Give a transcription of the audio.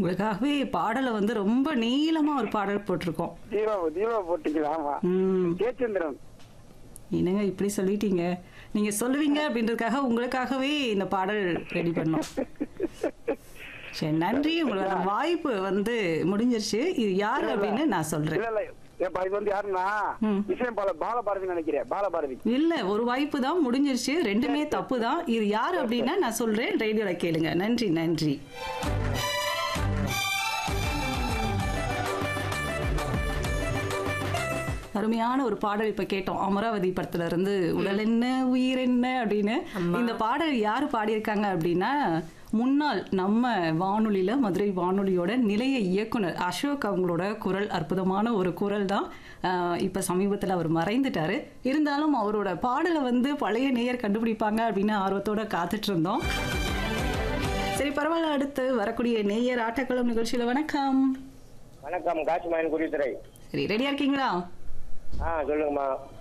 உங்களுக்காகவே பாடலை வந்து ரொம்ப நீளமா ஒரு பாடல் போட்டிருக்கோம் ஜீரோ ஜீரோ போட்டுக்கலாம் ஆமா ம் ஜெயச்சந்திரன் என்னங்க இப்படி சொல்லிட்டீங்க நீங்க சொல்லுவீங்க அப்படின்றதுக்காக உங்களுக்காகவே இந்த பாடல் ரெடி பண்ணோம் சரி நன்றி உங்களோட வாய்ப்பு வந்து முடிஞ்சிருச்சு இது யாரு அப்படின்னு நான் சொல்றேன் இல்ல இல்ல ஏப்பா இது வந்து யாருன்னா ம். விஷயம் பால பாலபாரதி நினைக்கிறேன் பாலபாரதி இல்ல ஒரு வாய்ப்பு தான் முடிஞ்சிருச்சு ரெண்டுமே தப்பு தான் இது யாரு அப்படின்னா நான் சொல்றேன் ரேடியோல கேளுங்க நன்றி நன்றி அருமையான ஒரு பாடல் இப்ப கேட்டோம் அமராவதி படத்துல இருந்து உடல் என்ன உயிர் என்ன அப்படின்னு இந்த பாடல் யாரு பாடியிருக்காங்க அப்படின்னா முன்னாள் நம்ம வானொலியில மதுரை வானொலியோட நிலைய இயக்குனர் அசோக் அவங்களோட குரல் அற்புதமான ஒரு குரல் தான் ஆஹ் இப்ப சமீபத்துல அவர் மறைந்துட்டாரு இருந்தாலும் அவரோட பாடலை வந்து பழைய நேயர் கண்டுபிடிப்பாங்க அப்படின்னு ஆர்வத்தோட காத்துட்டு இருந்தோம் சரி பரவாயில்ல அடுத்து வரக்கூடிய நேயர் ஆட்டக்குளம் நிகழ்ச்சியில வணக்கம் வணக்கம் காசிமாயன் குருத்துறை சரி ரெடியா இருக்கீங்களா ஆ சொல்லுங்கம்மா